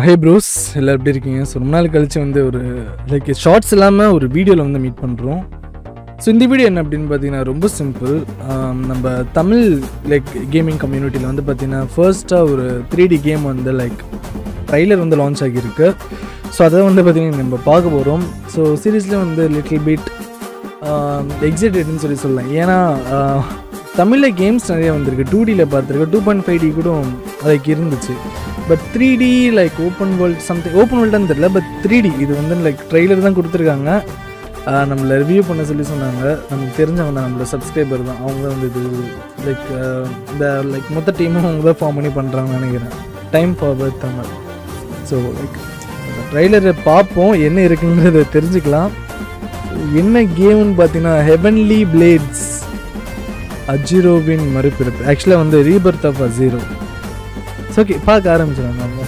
ஹே pros எல்லாம் எப்படி இருக்கீங்க ஸோ ரொம்ப நாள் கழிச்சு வந்து ஒரு லைக் ஷார்ட்ஸ் இல்லாமல் ஒரு வீடியோவில் வந்து மீட் பண்ணுறோம் ஸோ இந்த வீடியோ என்ன அப்படின்னு பார்த்தீங்கன்னா ரொம்ப சிம்பிள் நம்ம தமிழ் லைக் கேமிங் கம்யூனிட்டியில் வந்து பார்த்தீங்கன்னா ஃபர்ஸ்ட்டாக ஒரு த்ரீ டி கேம் வந்து லைக் ட்ரைலர் வந்து லான்ச் ஆகியிருக்கு ஸோ அதை வந்து பார்த்தீங்கன்னா நம்ம பார்க்க போகிறோம் ஸோ சீரியஸ்லி வந்து லிட்டில் பிட் எக்ஸைட்டட்னு சொல்லி சொல்லலாம் ஏன்னா தமிழில் கேம்ஸ் நிறைய வந்திருக்கு டூ டியில் பார்த்துருக்கு டூ பாயிண்ட் ஃபைவ் டி கூட லைக் இருந்துச்சு but three D like open world something open வேர்ல்டுன்னு தெரியல பட் த்ரீ டி இது வந்து லைக் ட்ரெய்லர் தான் கொடுத்துருக்காங்க ஆஹ் நம்மளை ரிவ்யூ பண்ண சொல்லி சொன்னாங்க நமக்கு தெரிஞ்சவங்க தான் நம்மளோட சப்ஸ்கிரைபர் தான் அவங்க தான் வந்து இது லைக் இந்த லைக் மொத்த டீமும் அவங்க தான் ஃபார்ம் பண்ணி பண்ணுறாங்கன்னு நினைக்கிறேன் time forward Tamil so like ட்ரெய்லரை பார்ப்போம் என்ன இருக்குங்கிறத தெரிஞ்சுக்கலாம் என்ன கேம்னு பார்த்தீங்கன்னா ஹெவன்லி பிளேட்ஸ் அஜிரோவின் மறுபிறப்பு ஆக்சுவலாக வந்து ரீபர்த் ஆஃப் அஜீரோ ஓகே பார்க்க ஆரம்பிச்சிடலாம் நம்ம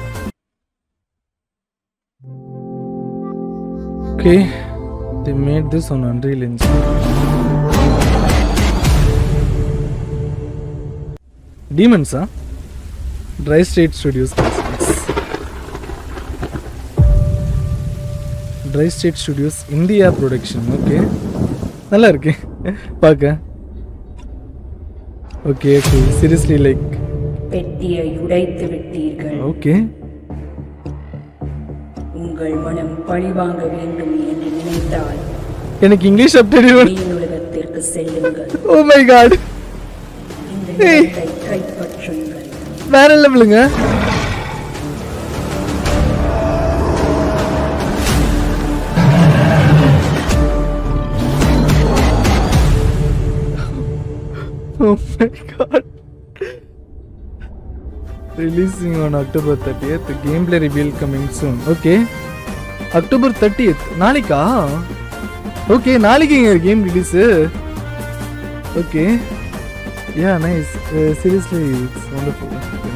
okay they made this on Unreal Engine. Demons, huh? Dry State Studios. Dry State Studios India production. Okay. நல்லா இருக்கு பார்க்க ஓகே ஓகே சீரியஸ்லி லைக் பெட்டியை உடைத்து விட்டீர்கள் ஓகே உங்கள் மனம் பழிவாங்க வேண்டும் என்று நினைத்தால் எனக்கு இங்கிலீஷ் அப்டேட் மீனுலகத்திற்கு செல்லுங்கள் ஓ மை காட் இந்த ஏய். இடத்தை கைப்பற்றுங்கள் வேற லெவலுங்க Oh my god. Releasing on October 30th. Gameplay reveal coming soon. Okay. October 30th நாளைக்கா ஓகே நாளைக்கு game release okay yeah nice seriously it's wonderful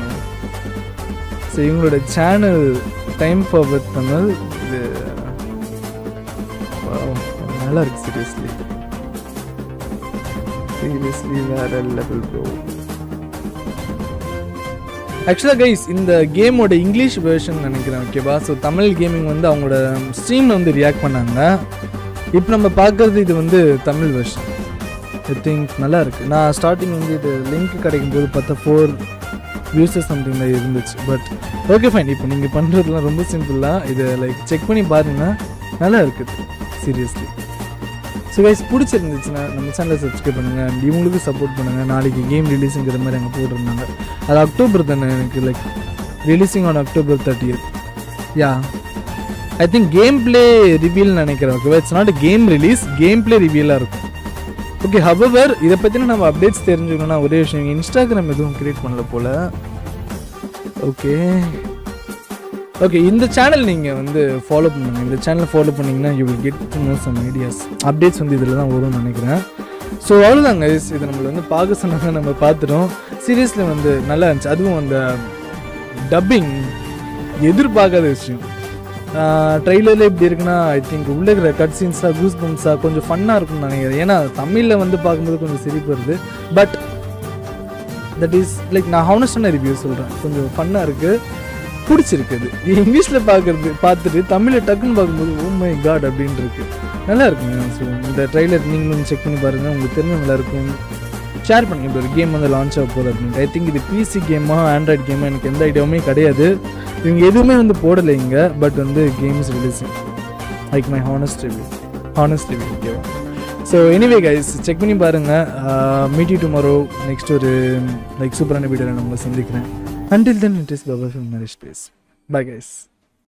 so இவங்களோட சேனல் டைம் ஃபார்வர்ட் தமிழ் இது wow, நல்லா இருக்கு சீரியஸ்லி சீரியஸ்லி வேற லெவல் ப்ரோ ஆக்சுவலாக guys இந்த கேமோட இங்கிலீஷ் வெர்ஷன் நினைக்கிறேன் ஓகேவா ஸோ தமிழ் கேமிங் வந்து அவங்களோட ஸ்ட்ரீமில் வந்து ரியாக்ட் பண்ணாங்க இப்போ நம்ம பார்க்குறது இது வந்து தமிழ் வெர்ஷன் ஐ திங்க் நல்லா இருக்கு நான் ஸ்டார்டிங் வந்து இது லிங்க் கிடைக்கும் போது பார்த்தா ஃபோர் வியூஸஸ் சம்திங் தான் இருந்துச்சு பட் ஓகே ஃபைன் இப்போ நீங்கள் பண்ணுறதுலாம் ரொம்ப சிம்பிளாக இதை லைக் செக் பண்ணி பாருங்க நல்லா இருக்குது சீரியஸ்லி ஸோ கைஸ் பிடிச்சிருந்துச்சுன்னா நம்ம சேனலை சப்ஸ்கிரைப் பண்ணுங்கள் அண்ட் இவங்களுக்கு சப்போர்ட் பண்ணுங்கள் நாளைக்கு கேம் ரிலீஸுங்கிற மாதிரி அங்கே போட்டிருந்தாங்க அது அக்டோபர் தானே எனக்கு like releasing on October thirtieth yeah I think game play reveal நினைக்கிறேன் okay it's not game release game play ரிவீலாக இருக்கும் ஓகே ஹவவர் இதை பற்றின நம்ம அப்டேட்ஸ் தெரிஞ்சுக்கணும்னா ஒரே விஷயம் இன்ஸ்டாகிராம் எதுவும் கிரியேட் பண்ணல போல் ஓகே ஓகே இந்த சேனல் நீங்கள் வந்து ஃபாலோ பண்ணுங்க இந்த சேனல் ஃபாலோ பண்ணிங்கன்னா you will get to know some ideas updates வந்து இதில் தான் வரும்னு நினைக்கிறேன் ஸோ அவ்வளோதாங்க இது நம்மளை வந்து பார்க்க சொன்னாங்க நம்ம பார்த்துட்டோம் சீரியஸில் வந்து நல்லா இருந்துச்சு அதுவும் அந்த டப்பிங் எதிர்பார்க்காத விஷயம் ட்ரெய்லரில் எப்படி இருக்குன்னா ஐ திங்க் உள்ள இருக்கிற கட் சீன்ஸாக கூஸ் பம்ஸாக கொஞ்சம் ஃபன்னாக இருக்கும்னு நினைக்கிறேன் ஏன்னா தமிழில் வந்து பார்க்கும்போது கொஞ்சம் சிரிப்பு வருது பட் தட் இஸ் லைக் நான் ஹானஸ்டான ரிவ்யூ சொல்கிறேன் கொஞ்சம் ஃபன்னாக இருக்குது பிடிச்சிருக்குது இங்கிலீஷில் பார்க்குறது பார்த்துட்டு தமிழில் டக்குன்னு பார்க்கும்போது ஓ மை காட் அப்படின்னு இருக்கு நல்லா இருக்குங்க ஸோ இந்த ட்ரைலர் நீங்களும் செக் பண்ணி பாருங்கள் உங்களுக்கு தெரிஞ்ச நல்லா இருக்கும் ஷேர் பண்ணுங்க இப்போ ஒரு கேம் வந்து லான்ச் ஆக போகுது அப்படின்ட்டு ஐ திங்க் இது பிசி கேமா ஆண்ட்ராய்ட் கேமா எனக்கு எந்த ஐடியாவுமே கிடையாது இவங்க எதுவுமே வந்து போடலை இங்கே பட் வந்து games releasing like my honest review honest review ஓகேவா ஸோ எனிவே கைஸ் செக் பண்ணி பாருங்கள் மீட்டி டுமாரோ நெக்ஸ்ட் ஒரு லைக் சூப்பரான வீடியோவில் நான் உங்களை சந்திக்கிறேன் அண்டில் தென் இட் இஸ் பபா ஃபில்ம் நரிஷ் பேஸ் பை கைஸ்